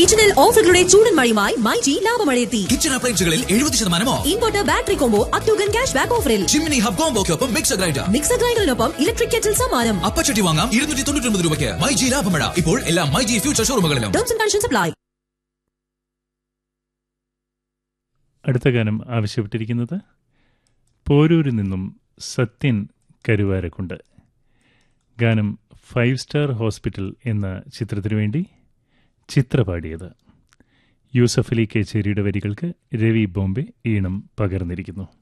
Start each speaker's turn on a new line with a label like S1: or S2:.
S1: കിച്ചണിൽ ഓഫറുകളുടെ ചൂടൻ മഴയുമായി മൈജി ലാഭമഴയെത്തി
S2: കിച്ചൺ അപ്ലയൻസുകളിൽ എഴുപത് ശതമാനമോ
S1: ഇൻവെർട്ടർ ബാറ്ററി കോംബോ അത്യുഗൻ ക്യാഷ് ബാക്ക് ഓഫറിൽ
S2: ചിമ്മിനി ഹബ് കോംബോക്കൊപ്പം മിക്സർ ഗ്രൈൻഡർ
S1: മിക്സർ ഗ്രൈൻഡറിനൊപ്പം ഇലക്ട്രിക് കെറ്റിൽ സമ്മാനം
S2: അപ്പച്ചട്ടി വാങ്ങാം ഇരുന്നൂറ്റി തൊണ്ണൂറ്റി ഒമ്പത് രൂപയ്ക്ക് മൈജി ലാഭമഴ ഇപ്പോൾ എല്ലാ മൈജി ഫ്യൂച്ചർ ഷോറൂമുകളിലും
S1: ടേംസ് ആൻഡ് കണ്ടീഷൻസ് അപ്ലൈ
S3: അടുത്ത ഗാനം ആവശ്യപ്പെട്ടിരിക്കുന്നത് പോരൂരിൽ നിന്നും സത്യൻ കരുവാരക്കുണ്ട് ഗാനം ഫൈവ് സ്റ്റാർ ഹോസ്പിറ്റൽ എന്ന ചിത്രത്തിനു വേണ്ടി ചിത്ര പാടിയത് യൂസഫ് അലി കേച്ചേരിയുടെ വരികൾക്ക് രവി ബോംബെ ഈണം പകർന്നിരിക്കുന്നു